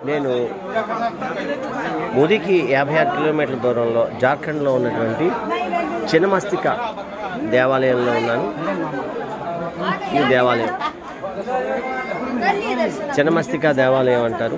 నేను మురికి యాభై ఆరు కిలోమీటర్ల దూరంలో జార్ఖండ్లో ఉన్నటువంటి చిన్నమస్తిక దేవాలయంలో ఉన్నాను ఈ దేవాలయం చిన్నమస్తిక దేవాలయం అంటారు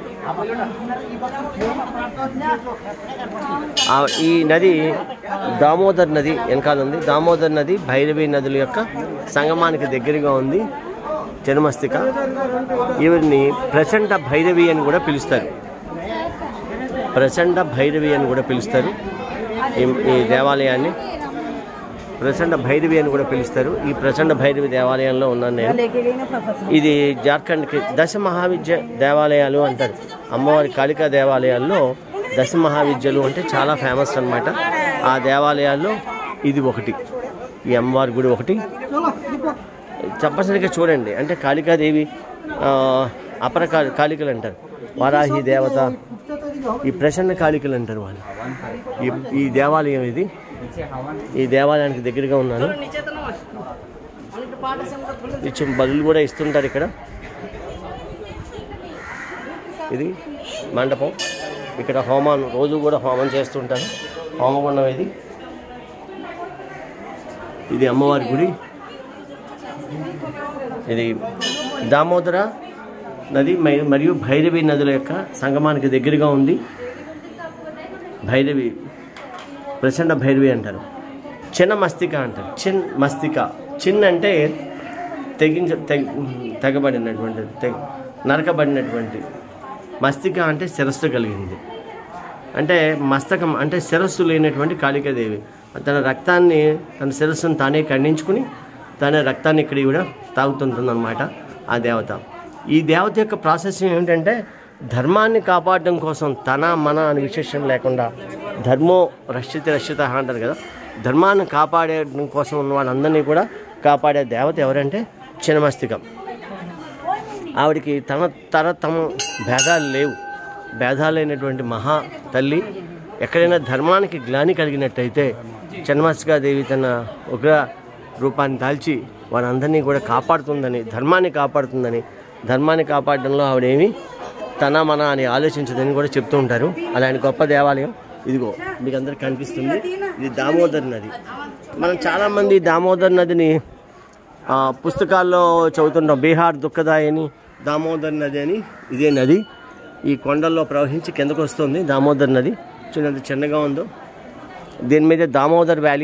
ఆ ఈ నది దామోదర్ నది వెనకాల ఉంది దామోదర్ నది భైరవి నదుల యొక్క సంగమానికి దగ్గరగా ఉంది చిన్నమస్తిక ఈవిడ్ని ప్రచండ భైరవి అని కూడా పిలుస్తారు ప్రచండ భైరవి అని కూడా పిలుస్తారు ఈ ఈ దేవాలయాన్ని ప్రచండ భైరవి అని కూడా పిలుస్తారు ఈ ప్రచండ భైరవి దేవాలయంలో ఉన్నాను నేను ఇది జార్ఖండ్కి దశ మహావిద్య దేవాలయాలు అంటారు అమ్మవారి కాళికా దేవాలయాల్లో దశ మహావిద్యలు అంటే చాలా ఫేమస్ అన్నమాట ఆ దేవాలయాల్లో ఇది ఒకటి ఈ అమ్మవారి గుడి ఒకటి తప్పనిసరిగా చూడండి అంటే కాళికాదేవి ఆ, అపర కాళి కాళికలు అంటారు వారాహి దేవత ఈ ప్రసన్న కాళికలు అంటారు వాళ్ళు ఈ ఈ దేవాలయం ఇది ఈ దేవాలయానికి దగ్గరగా ఉన్నాను ఇచ్చిన బదులు కూడా ఇస్తుంటారు ఇక్కడ ఇది మండపం ఇక్కడ హోమాలు రోజు కూడా హోమం చేస్తుంటారు హోమగుండం ఇది ఇది అమ్మవారి గుడి ఇది దామోదర నది మై- మరియు భైరవి నదుల యొక్క సంగమానికి దగ్గరగా ఉంది భైరవి ప్రచండ భైరవి అంటారు చిన్న మస్తిక అంటారు చిన్ మస్తిక చిన్ అంటే తెగించ తెగ తెగబడినటువంటి తెగ నరకబడినటువంటి మస్తిక అంటే శిరస్సు కలిగింది అంటే మస్తకం అంటే శిరస్సు లేనటువంటి కాళికాదేవి తన రక్తాన్ని తన శిరస్సును తానే ఖండించుకుని తన రక్తాన్ని ఇక్కడ కూడా తాగుతుంటుందన్నమాట ఆ దేవత ఈ దేవత యొక్క ప్రాసెస్ ఏమిటంటే ధర్మాన్ని కాపాడడం కోసం తన మన అనే విశేషం లేకుండా ధర్మో రక్షిత రక్షిత అంటారు కదా ధర్మాన్ని కాపాడడం కోసం ఉన్న వాళ్ళందరినీ కూడా కాపాడే దేవత ఎవరంటే చినమస్తికం ఆవిడికి తన తర తమ భేదాలు లేవు భేదాలైనటువంటి మహా తల్లి ఎక్కడైనా ధర్మానికి గ్లాని కలిగినట్టయితే చన్మస్కాదేవి తన ఉగ్ర రూపాన్ని దాల్చి వారందరినీ కూడా కాపాడుతుందని ధర్మాన్ని కాపాడుతుందని ధర్మాన్ని కాపాడడంలో ఆవిడేమి తన మన అని ఆలోచించదని కూడా చెప్తూ ఉంటారు అలాంటి గొప్ప దేవాలయం ఇదిగో మీకు అందరికి కనిపిస్తుంది ఇది దామోదర్ నది మనం చాలామంది దామోదర్ నదిని ఆ, పుస్తకాల్లో చదువుతుంటాం బీహార్ దుఃఖదాయని దామోదర్ నది అని ఇదే నది ఈ కొండల్లో ప్రవహించి కిందకు వస్తుంది దామోదర్ నది చూడండి ఎంత చిన్నగా ఉందో దీని మీద దామోదర్ వ్యాలీ